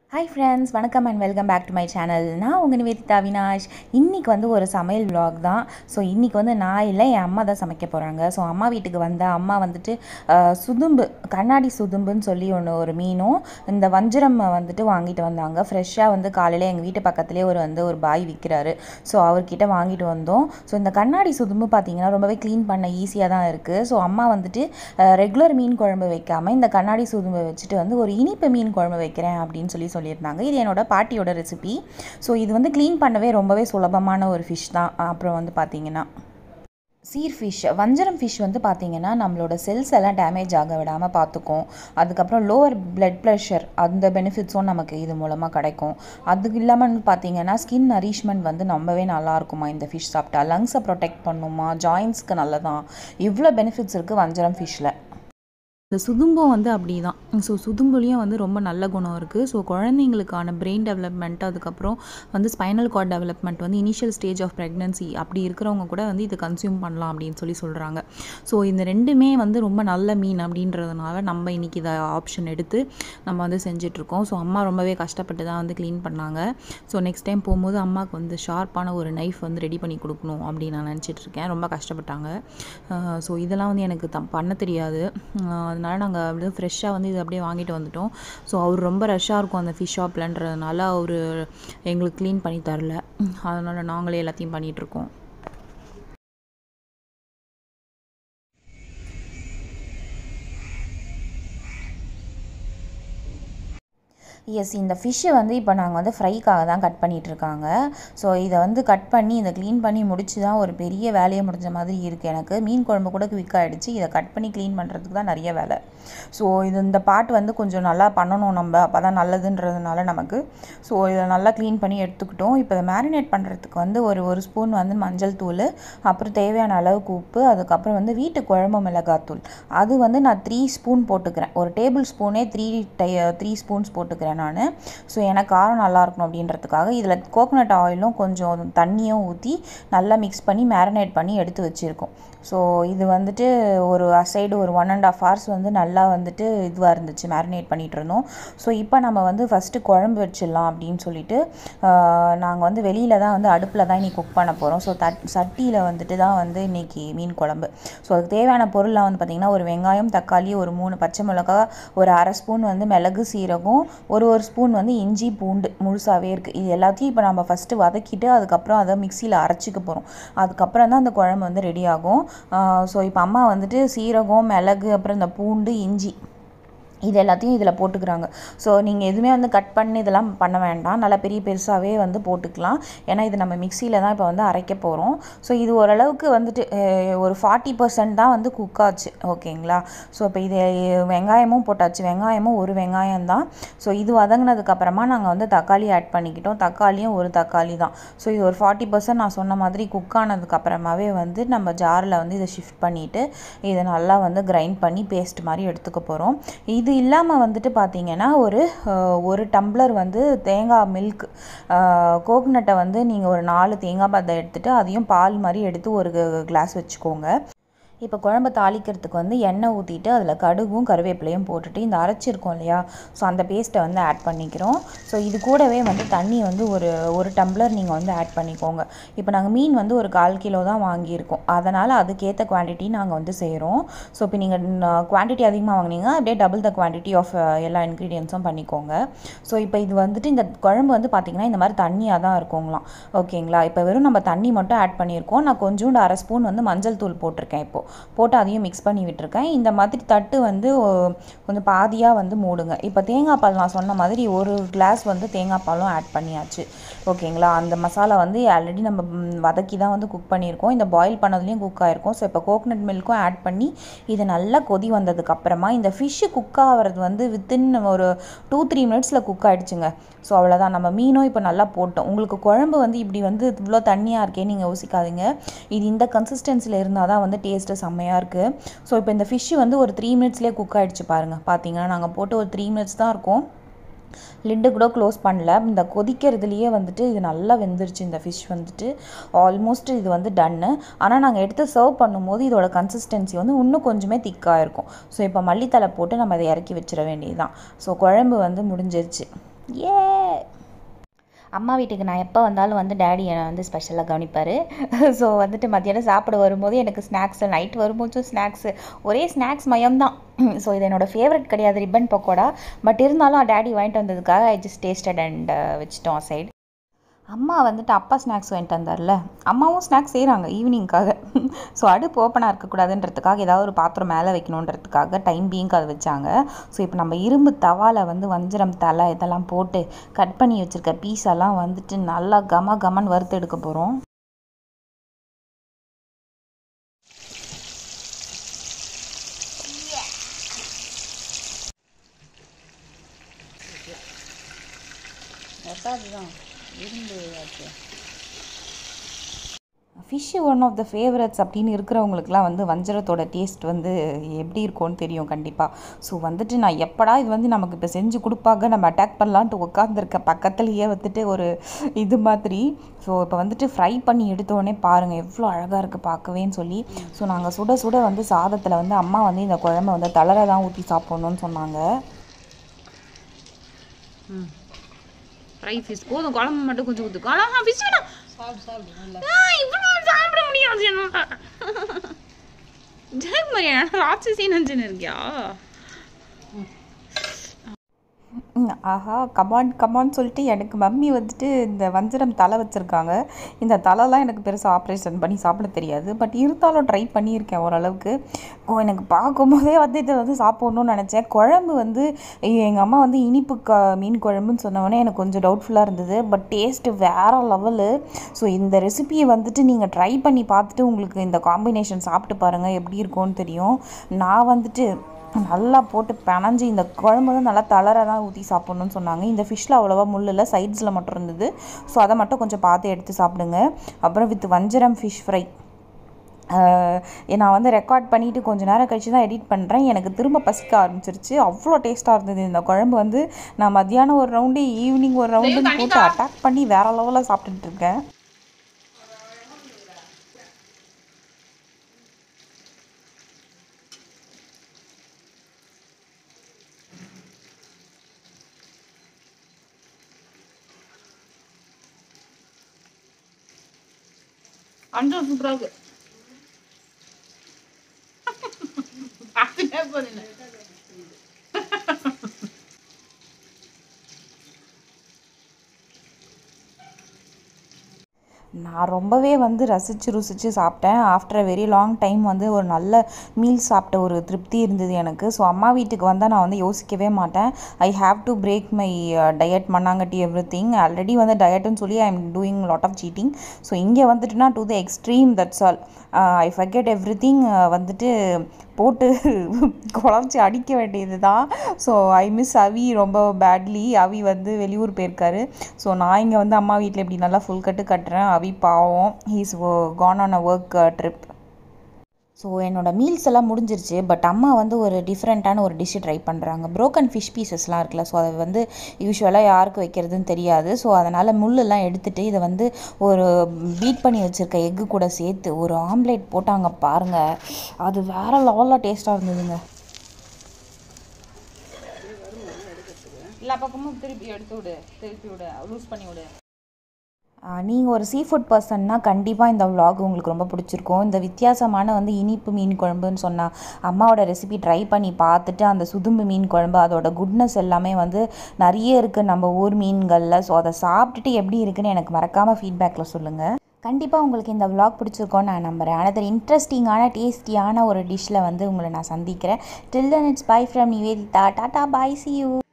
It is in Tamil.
ஹாய் ஃப்ரெண்ட்ஸ் வணக்கம் and welcome back to my channel நான் உங்கள் நிவேதிதா அவினாஷ் இன்றைக்கி வந்து ஒரு சமையல் vlog தான் ஸோ இன்றைக்கி வந்து நான் இல்லை என் அம்மா தான் சமைக்க போகிறாங்க ஸோ அம்மா வீட்டுக்கு வந்த அம்மா வந்துட்டு அஹ், சுதும்பு கண்ணாடி சுதும்புன்னு சொல்லி ஒன்று ஒரு மீனும் இந்த வஞ்சரம் வந்துட்டு வாங்கிட்டு வந்தாங்க ஃப்ரெஷ்ஷாக வந்து காலையில் எங்கள் வீட்டு பக்கத்துலேயே ஒரு வந்து ஒரு பாய் விற்கிறாரு ஸோ அவர்கிட்ட வாங்கிட்டு வந்தோம் ஸோ இந்த கண்ணாடி சுதும்பு பார்த்தீங்கன்னா ரொம்பவே க்ளீன் பண்ண ஈஸியாக தான் இருக்குது ஸோ அம்மா வந்துட்டு ரெகுலர் மீன் குழம்பு வைக்காமல் இந்த கண்ணாடி சுதும்பை வச்சுட்டு வந்து ஒரு இனிப்பு மீன் குழம்பு வைக்கிறேன் அப்படின்னு சொல்லி சொல்லியிருந்தாங்க இது என்னோட பாட்டியோட ரெசிபி ஸோ இது வந்து க்ளீன் பண்ணவே ரொம்பவே சுலபமான ஒரு ஃபிஷ் தான் அப்புறம் வந்து பார்த்தீங்கன்னா சீர் ஃபிஷ் வஞ்சரம் ஃபிஷ் வந்து பார்த்தீங்கன்னா நம்மளோட செல்ஸ் எல்லாம் டேமேஜ் ஆக விடாமல் பார்த்துக்கும் அதுக்கப்புறம் லோவர் பிளட் ப்ரெஷர் அந்த பெனிஃபிட்ஸும் நமக்கு இது மூலமாக கிடைக்கும் அதுக்கு இல்லாமல் பார்த்தீங்கன்னா ஸ்கின் நரிஷ்மெண்ட் வந்து ரொம்பவே நல்லா இருக்குமா இந்த ஃபிஷ் சாப்பிட்டா லங்ஸை ப்ரொடெக்ட் பண்ணுமா ஜாயின்ஸ்க்கு நல்லதான் இவ்வளோ பெனிஃபிட்ஸ் இருக்குது வஞ்சரம் ஃபிஷ்ஷில் இந்த சுதும்பம் வந்து அப்படி தான் ஸோ சுதும்புலேயும் வந்து ரொம்ப நல்ல குணம் இருக்குது ஸோ குழந்தைங்களுக்கான பிரெயின் டெவலப்மெண்ட் அதுக்கப்புறம் வந்து ஸ்பைனல் கார்ட் டெவலப்மெண்ட் வந்து இனிஷியல் ஸ்டேஜ் ஆஃப் ப்ரெக்னன்சி அப்படி இருக்கிறவங்க கூட வந்து இதை கன்சியூம் பண்ணலாம் அப்படின்னு சொல்லி சொல்கிறாங்க ஸோ இந்த ரெண்டுமே வந்து ரொம்ப நல்ல மீன் அப்படின்றதுனால நம்ம இன்றைக்கி இதை ஆப்ஷன் எடுத்து நம்ம வந்து செஞ்சிட்ருக்கோம் ஸோ அம்மா ரொம்பவே கஷ்டப்பட்டு தான் வந்து க்ளீன் பண்ணாங்க ஸோ நெக்ஸ்ட் டைம் போகும்போது அம்மாவுக்கு வந்து ஷார்ப்பான ஒரு நைஃப் வந்து ரெடி பண்ணி கொடுக்கணும் அப்படின்னு நான் நினச்சிட்டு இருக்கேன் ரொம்ப கஷ்டப்பட்டாங்க ஸோ இதெல்லாம் வந்து எனக்கு த பண்ண தெரியாது ஆஹ் அதனால நாங்கள் அப்படியே ஃப்ரெஷ்ஷாக வந்து இது அப்படியே வாங்கிட்டு வந்துட்டோம் ஸோ அவர் ரொம்ப ரஷ்ஷாக இருக்கும் அந்த ஃபிஷ் ஷாப்லன்றதுனால அவர் எங்களுக்கு க்ளீன் பண்ணி தரல அதனால் நாங்களே எல்லாத்தையும் பண்ணிகிட்ருக்கோம் எஸ் இந்த ஃபிஷ்ஷை வந்து இப்போ நாங்கள் வந்து ஃப்ரைக்காக தான் கட் பண்ணிட்டு இருக்காங்க ஸோ இதை வந்து கட் பண்ணி இதை க்ளீன் பண்ணி முடிச்சு தான் ஒரு பெரிய வேலையை முடிஞ்ச மாதிரி இருக்குது எனக்கு மீன் குழம்பு கூட குவிக் ஆகிடுச்சு இதை கட் பண்ணி க்ளீன் பண்ணுறதுக்கு தான் நிறைய வேலை ஸோ இது இந்த பாட்டு வந்து கொஞ்சம் நல்லா பண்ணணும் நம்ம அப்போ தான் நல்லதுன்றதுனால நமக்கு ஸோ இதை நல்லா க்ளீன் பண்ணி எடுத்துக்கிட்டோம் இப்போ இதை மேரினேட் பண்ணுறதுக்கு வந்து ஒரு ஒரு ஸ்பூன் வந்து மஞ்சள் தூள் அப்புறம் தேவையான அளவுக்கு உப்பு அதுக்கப்புறம் வந்து வீட்டு குழம்பு மிளகாத்தூள் அது வந்து நான் த்ரீ ஸ்பூன் போட்டுக்கிறேன் ஒரு டேபிள் ஸ்பூனே த்ரீ டை த்ரீ ஸ்பூன்ஸ் போட்டுக்கிறேன் நான் ஸோ எனக்கு காரம் நல்லா இருக்கணும் அப்படின்றதுக்காக இதில் கோகோனட் ஆயிலும் கொஞ்சம் தண்ணியும் ஊற்றி நல்லா மிக்ஸ் பண்ணி மேரினேட் பண்ணி எடுத்து வச்சுருக்கோம் ஸோ இது வந்துட்டு ஒரு சைடு ஒரு ஒன் அண்ட் ஆஃப் ஹவர்ஸ் வந்து நல்லா வந்துட்டு இதுவாக இருந்துச்சு மேரினேட் பண்ணிகிட்டு இருந்தோம் ஸோ இப்போ நம்ம வந்து ஃபஸ்ட்டு குழம்பு வச்சிடலாம் அப்படின்னு சொல்லிட்டு நாங்கள் வந்து வெளியில் தான் வந்து அடுப்பில் தான் இன்றைக்கி குக் பண்ண போகிறோம் ஸோ தட் சட்டியில் வந்துட்டு தான் வந்து இன்றைக்கி மீன் குழம்பு ஸோ அதுக்கு தேவையான பொருள்லாம் வந்து பார்த்திங்கன்னா ஒரு வெங்காயம் தக்காளி ஒரு மூணு பச்சை மிளகா ஒரு அரை ஸ்பூன் வந்து மிளகு சீரகம் ஒரு ஒரு ஸ்பூன் வந்து இஞ்சி பூண்டு முழுசாகவே இருக்குது இது எல்லாத்தையும் இப்போ நம்ம ஃபஸ்ட்டு வதக்கிட்டு அதுக்கப்புறம் அதை மிக்சியில் அரைச்சிக்க போகிறோம் அதுக்கப்புறம் தான் அந்த குழம்பு வந்து ரெடி ஆகும் ஸோ இப்போ அம்மா வந்துட்டு சீரகம் மிளகு அப்புறம் இந்த பூண்டு இஞ்சி இது எல்லாத்தையும் இதில் போட்டுக்கிறாங்க ஸோ நீங்கள் எதுவுமே வந்து கட் பண்ணி இதெல்லாம் பண்ண வேண்டாம் நல்லா பெரிய பெருசாகவே வந்து போட்டுக்கலாம் ஏன்னா இது நம்ம மிக்சியில் தான் இப்போ வந்து அரைக்க போகிறோம் ஸோ இது ஓரளவுக்கு வந்துட்டு அஹ், ஒரு ஃபார்ட்டி பர்சன்ட் தான் வந்து குக் ஆச்சு ஓகேங்களா ஸோ இப்போ இது வெங்காயமும் போட்டாச்சு வெங்காயமும் ஒரு வெங்காயம் தான் ஸோ இது வதங்கினதுக்கப்புறமா நாங்கள் வந்து தக்காளி ஆட் பண்ணிக்கிட்டோம் தக்காளியும் ஒரு தக்காளி தான் ஸோ இது ஒரு ஃபார்ட்டி பர்சன்ட் நான் சொன்ன மாதிரி குக் ஆனதுக்கப்புறமாவே வந்து நம்ம ஜாரில் வந்து இதை ஷிஃப்ட் பண்ணிவிட்டு இதை நல்லா வந்து கிரைண்ட் பண்ணி பேஸ்ட் மாதிரி எடுத்துக்க போகிறோம் இது இல்லாமல் வந்துட்டு பார்த்தீங்கன்னா ஒரு அஹ், ஒரு டம்ளர் வந்து தேங்காய் மில்க் கோகனட்டை வந்து நீங்கள் ஒரு நாலு தேங்காய் பத்தை எடுத்துகிட்டு அதையும் பால் மாதிரி எடுத்து ஒரு கிளாஸ் வச்சுக்கோங்க இப்போ குழம்பு தாளிக்கிறதுக்கு வந்து எண்ணெய் ஊற்றிட்டு அதில் கடுகும் கருவேப்பிலையும் போட்டுட்டு இந்த அரைச்சிருக்கோம் இல்லையா ஸோ அந்த பேஸ்ட்டை வந்து ஆட் பண்ணிக்கிறோம் ஸோ இது கூடவே வந்து தண்ணி வந்து ஒரு ஒரு டம்ளர் நீங்கள் வந்து ஆட் பண்ணிக்கோங்க இப்போ நாங்கள் மீன் வந்து ஒரு கால் கிலோ தான் வாங்கியிருக்கோம் அதனால் அதுக்கேற்ற குவான்டிட்டி நாங்கள் வந்து செய்கிறோம் ஸோ இப்போ நீங்கள் குவான்டிட்டி அதிகமாக வாங்கினீங்க அப்படியே டபுள் த குவான்டிட்டி ஆஃப் எல்லா இன்க்ரீடியன்ஸும் பண்ணிக்கோங்க ஸோ இப்போ இது வந்துட்டு இந்த குழம்பு வந்து பார்த்திங்கன்னா இந்த மாதிரி தண்ணியாக தான் இருக்குங்களாம் ஓகேங்களா இப்போ வெறும் நம்ம தண்ணி மட்டும் ஆட் பண்ணியிருக்கோம் நான் கொஞ்சோண்டு அரை ஸ்பூன் வந்து மஞ்சள் தூள் போட்டிருக்கேன் இப்போது போட்டு அதையும் மிக்ஸ் பண்ணி விட்டுருக்கேன் இந்த மாதிரி தட்டு வந்து ஓ, கொஞ்சம் பாதியாக வந்து மூடுங்க இப்போ தேங்காய் பால் நான் சொன்ன மாதிரி ஒரு கிளாஸ் வந்து தேங்காய் பாலும் ஆட் பண்ணியாச்சு ஓகேங்களா அந்த மசாலா வந்து ஆல்ரெடி நம்ம ம், வதக்கி தான் வந்து குக் பண்ணியிருக்கோம் இந்த பாயில் பண்ணதுலேயும் குக் ஆகிருக்கும் ஸோ இப்போ கோகனட் மில்க்கும் ஆட் பண்ணி இது நல்லா கொதி வந்ததுக்கப்புறமா இந்த ஃபிஷ்ஷு குக் ஆகிறது வந்து வித்தின் ஒரு டூ த்ரீ மினிட்ஸில் குக் ஆகிடுச்சுங்க ஸோ அவ்வளோதான் நம்ம மீனும் இப்போ நல்லா போட்டோம் உங்களுக்கு குழம்பு வந்து இப்படி வந்து இவ்வளோ தண்ணியாக இருக்கே நீங்கள் யோசிக்காதீங்க இது இந்த கன்சிஸ்டன்சியில் இருந்தால் தான் வந்து டேஸ்ட்டு செம்மையாக இருக்குது ஸோ இப்போ இந்த ஃபிஷ்ஷு வந்து ஒரு த்ரீ மினிட்ஸ்லேயே குக் ஆகிடுச்சு பாருங்கள் பார்த்தீங்கன்னா நாங்கள் போட்டு ஒரு த்ரீ மினிட்ஸ் தான் இருக்கும் லிட்டு கூட க்ளோஸ் பண்ணல இந்த கொதிக்கிறதுலையே வந்துட்டு இது நல்லா வெந்துருச்சு இந்த ஃபிஷ் வந்துட்டு ஆல்மோஸ்ட் இது வந்து டன்னு ஆனால் நாங்கள் எடுத்து சர்வ் பண்ணும்போது இதோட கன்சிஸ்டன்சி வந்து இன்னும் கொஞ்சமே திக்காக இருக்கும் ஸோ இப்போ மல்லித்தலை போட்டு நம்ம இதை இறக்கி வச்சிட வேண்டியதுதான் ஸோ குழம்பு வந்து முடிஞ்சிருச்சு ஏ அம்மா வீட்டுக்கு நான் எப்போ வந்தாலும் வந்து டேடி என்னை வந்து ஸ்பெஷலாக கவனிப்பார் ஸோ வந்துட்டு மத்தியானம் சாப்பிட வரும்போது எனக்கு ஸ்நாக்ஸு நைட் வரும்போதும் ஸ்நாக்ஸு ஒரே ஸ்நாக்ஸ் மயம்தான் ஸோ இது என்னோடய ஃபேவரட் கிடையாது ரிப்பன் பக்கோடா பட் இருந்தாலும் டேடி வாங்கிட்டு வந்ததுக்காக ஐ ஜஸ்ட் டேஸ்டட் அண்ட் வச்சிட்டோம் சைடு அம்மா வந்துட்டு அப்பா ஸ்நாக்ஸ் வாங்கிட்டு வந்தார்ல அம்மாவும் ஸ்நாக்ஸ் செய்கிறாங்க ஈவினிங்காக ஸோ அடுப்பு ஓப்பனாக இருக்கக்கூடாதுன்றதுக்காக ஏதாவது ஒரு பாத்திரம் மேலே வைக்கணுன்றதுக்காக டைம் பீங்க் அதை வச்சாங்க ஸோ இப்போ நம்ம இரும்பு தவால வந்து வஞ்சரம் தலை இதெல்லாம் போட்டு கட் பண்ணி வச்சுருக்க பீஸெல்லாம் வந்துட்டு நல்லா கம கமன் வறுத்து எடுக்க போகிறோம் அதுதான் இரும்பு ஆச்சு fish one of the favourites அப்படின்னு இருக்கிறவங்களுக்குலாம் வந்து வஞ்சரத்தோட டேஸ்ட் வந்து எப்படி இருக்கும்னு தெரியும் கண்டிப்பாக ஸோ வந்துட்டு நான் எப்படா இது வந்து நமக்கு இப்போ செஞ்சு கொடுப்பாங்க நம்ம அட்டாக் பண்ணலான்ட்டு உட்காந்துருக்க பக்கத்துலேயே வந்துட்டு ஒரு இது மாதிரி ஸோ இப்போ வந்துட்டு ஃப்ரை பண்ணி எடுத்தோடனே பாருங்கள் எவ்வளோ அழகாக இருக்குது பார்க்கவேன்னு சொல்லி ஸோ நாங்கள் சுட சுட வந்து சாதத்தில் வந்து அம்மா வந்து இந்த குழம்பை வந்து தளர தான் ஊற்றி சாப்பிட்ணுன்னு சொன்னாங்க ம் ஃப்ரை ஃபிஷ் போதும் குழம்பு மட்டும் கொஞ்சம் ஊற்று குழம்பு ஃபிஷ் வேணும் இவ்வளோ சாப்பிட முடியாது என்னால் ஜெய் மரியா ராட்சசி நினச்சின்னு இருக்கியா ம், ஆஹா கமான் கமான் சொல்லிட்டு எனக்கு மம்மி வந்துட்டு இந்த வஞ்சரம் தலை வச்சுருக்காங்க இந்த தலைலாம் எனக்கு பெருசாக ஆப்ரேஷன் பண்ணி சாப்பிட தெரியாது பட் இருந்தாலும் ட்ரை பண்ணியிருக்கேன் ஓரளவுக்கு ஓ எனக்கு பார்க்கும்போதே வந்து இதை வந்து சாப்பிட்ணுன்னு நினச்சேன் குழம்பு வந்து எங்கள் அம்மா வந்து இனிப்பு க மீன் குழம்புன்னு சொன்னவொடனே எனக்கு கொஞ்சம் டவுட்ஃபுல்லாக இருந்தது பட் டேஸ்ட்டு வேறு லெவலு ஸோ இந்த ரெசிபியை வந்துட்டு நீங்கள் ட்ரை பண்ணி பார்த்துட்டு உங்களுக்கு இந்த காம்பினேஷன் சாப்பிட்டு பாருங்கள் எப்படி இருக்கும்னு தெரியும் நான் வந்துட்டு நல்லா போட்டு பினஞ்சு இந்த குழம்பு வந்து நல்லா தளர தான் ஊற்றி சாப்பிட்ணுன்னு சொன்னாங்க இந்த ஃபிஷ்ஷில் அவ்வளோவா முள் இல்லை சைட்ஸில் மட்டும் இருந்தது ஸோ அதை மட்டும் கொஞ்சம் பார்த்து எடுத்து சாப்பிடுங்க அப்புறம் வித் வஞ்சரம் ஃபிஷ் ஃப்ரை நான் வந்து ரெக்கார்ட் பண்ணிவிட்டு கொஞ்ச நேரம் கழிச்சு தான் எடிட் பண்ணுறேன் எனக்கு திரும்ப பசிக்க ஆரம்பிச்சிருச்சு அவ்வளோ டேஸ்ட்டாக இருந்தது இந்த குழம்பு வந்து நான் மத்தியானம் ஒரு ரவுண்டு ஈவினிங் ஒரு ரவுண்டுன்னு போட்டு அட்டாக் பண்ணி வேறு லெவலில் சாப்பிட்டுட்டு இருக்கேன் அஞ்சு சூப்பராக இருக்கு பார்த்துட்டே போறேன் நான் ரொம்பவே வந்து ரசித்து ருசித்து சாப்பிட்டேன் ஆஃப்டர் வெரி லாங் டைம் வந்து ஒரு நல்ல மீல் சாப்பிட்ட ஒரு திருப்தி இருந்தது எனக்கு ஸோ அம்மா வீட்டுக்கு வந்தால் நான் வந்து யோசிக்கவே மாட்டேன் I have to break my diet மண்ணாங்கட்டி எவ்ரி திங் ஆல்ரெடி வந்து டயட்டுன்னு சொல்லி I am doing lot of cheating so இங்கே வந்துட்டுனா to the extreme that's all I forget everything வந்துட்டு போட்டு குழச்சி அடிக்க வேண்டியது தான் ஸோ ஐ மிஸ் அவி ரொம்ப பேட்லி அவி வந்து வெளியூர் போயிருக்காரு ஸோ நான் இங்கே வந்து அம்மா வீட்டில் இப்படி நல்லா ஃபுல் கட்டு கட்டுறேன் அவி பாவம் he's gone on a work trip so என்னோட மீல்ஸ் எல்லாம் முடிஞ்சிருச்சு பட் அம்மா வந்து ஒரு டிஃப்ரெண்ட்டான ஒரு டிஷ்ஷு ட்ரை பண்ணுறாங்க ப்ரோக்கன் ஃபிஷ் பீசஸ்லாம் இருக்குல்ல ஸோ அதை வந்து யூஸ்வலாக யாருக்கு வைக்கிறதுன்னு தெரியாது ஸோ அதனால் முள்ளெல்லாம் எடுத்துட்டு இதை வந்து ஒரு பீட் பண்ணி வச்சுருக்க எக்கு கூட சேர்த்து ஒரு ஆம்லேட் போட்டாங்க பாருங்கள் அது வேறு லெவலில் டேஸ்ட்டாக இருந்ததுங்க எல்லா பக்கமும் திருப்பி எடுத்து விடு திருப்பி விடு லூஸ் பண்ணி விடு நீங்கள் ஒரு சீ ஃபுட் பர்சன்னா கண்டிப்பாக இந்த vlog உங்களுக்கு ரொம்ப பிடிச்சிருக்கும் இந்த வித்தியாசமான வந்து இனிப்பு மீன் குழம்புன்னு சொன்னால் அம்மாவோட ரெசிபி ட்ரை பண்ணி பார்த்துட்டு அந்த சுதும்பு மீன் குழம்பு அதோட குட்னஸ் எல்லாமே வந்து நிறைய இருக்குது நம்ம ஊர் மீன்களில் ஸோ அதை சாப்பிட்டுட்டு எப்படி இருக்குன்னு எனக்கு மறக்காமல் ஃபீட்பேக்கில் சொல்லுங்கள் கண்டிப்பாக உங்களுக்கு இந்த vlog பிடிச்சிருக்கோன்னு நான் நம்புகிறேன் அனதர் இன்ட்ரெஸ்டிங்கான டேஸ்டியான ஒரு டிஷ்ஷில் வந்து உங்களை நான் சந்திக்கிறேன் till then it's bye from Nivedita டாடா பாய் சி யூ